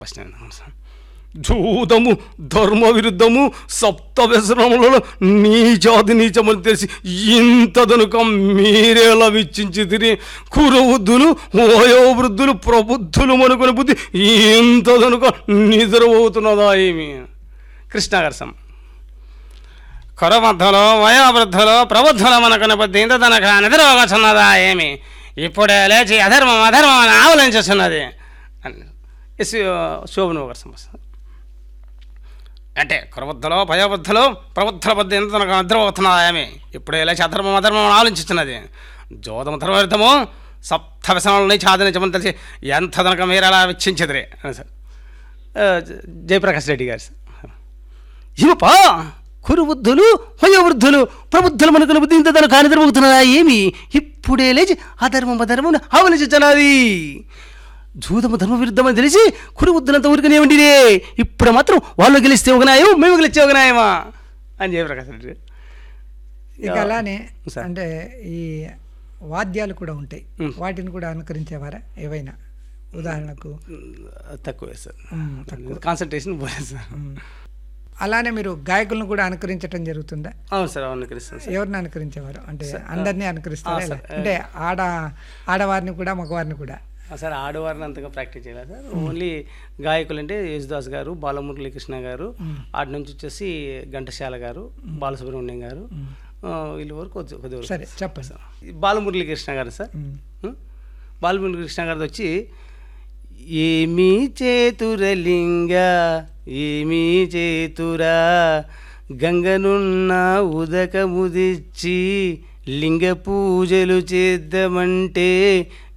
ప్రశ్న విన్నాను సార్. జూదము ధర్మ విరుద్ధము సప్త వ్యసనములలో నీచాది నీచమని తెలిసి ఇంతదనుక మీరేలా విచ్చించి తిరిగి కురవృద్ధులు వయోవృద్ధులు ప్రబుద్ధులు మనుకుని బుద్ధి ఇంతదనుక నిద్రపోతున్నదా ఏమి కృష్ణ గారు సమ్ కొరబద్ధలో వయోవృద్ధులు ప్రబుద్ధుల మనకుని బుద్ధి ఇంతదనక నిద్రపోగచున్నదా ఏమి ఇప్పుడే లేచి అధర్మం అధర్మం అని ఆవలించుచున్నది అని ఎస్ శోభను గారు సమస్య అంటే కురబుద్ధలో భయబుద్ధలో ప్రబుద్ధుల బుద్ధి ఎంత తనకు నిద్రపోతున్నదా ఏమి ఇప్పుడే లేచి అధర్మం అధర్మం అని ఆలోచిస్తున్నది జోదము ధర్మవిరుద్ధము సప్త వ్యసనాలని చాదనించమని తెలిసి ఎంత తనక మీరు అలా వెచ్చించదురే అని సార్ ఆ, జ- జయప్రకాష్ రెడ్డి గారు సార్ ఇవపా కురువృద్ధులు వయోవృద్ధులు ప్రబుద్ధులు మనకున్న బుద్ధి ఇంత తన కానిదరబోతున్నదా ఏమి ఇప్పుడే లేచి అధర్మం అధర్మం ఆవలించుతున్నది జూదము ధర్మ విరుద్ధమని తెలిసి కురువృద్ధులంతా ఊరికనే ఉండిరే ఇప్పుడు మాత్రం వాళ్ళు గెలిస్తే ఒక న్యాయం మేము గెలిస్తే ఒక న్యాయమా అని జయప్రకాష్ రెడ్డి గారు. ఇక అలానే సార్. అంటే ఈ వాద్యాలు కూడా ఉంటాయి మ్. వాటిని కూడా అనుకరించేవారా ఏవైనా ఉదాహరణకు తక్కువే సార్ మ్, కాన్సన్ట్రేషన్ పోలేదు సార్ మ్. అలానే మీరు గాయకులను కూడా అనుకరించడం జరుగుతుందా అవును సార్ అవును కలుస్తాను సార్ ఎవరిని అనుకరించేవారు అంటే అందరినీ అనుకరిస్తారా ఆ, ఎలా? సార్. అంటే ఆడ ఆడవారిని కూడా మగవారిని కూడా ఆ, సార్ ఆడవారిని అంతగా ప్రాక్టీస్ చేయలేదు సార్ ఓన్లీ గాయకులు అంటే యేసుదాస్ గారు బాలమురళీకృష్ణ గారు ఆటి నుంచి వచ్చేసి ఘంటశాల గారు బాలసుబ్రహ్మణ్యం గారు ఆ, వీళ్ళ వరకు కొద్ది కొద్ది వరకు సరే చెప్పండి ఈ బాలమురళీకృష్ణ గారు సార్ మ్. ఉం? బాలమురళీకృష్ణ గారిది వచ్చి ఏమీ చేతురలింగ ఏమీ చేతురా గంగనున్న ఉదకముదిచ్చి లింగ పూజలు చేద్దామంటే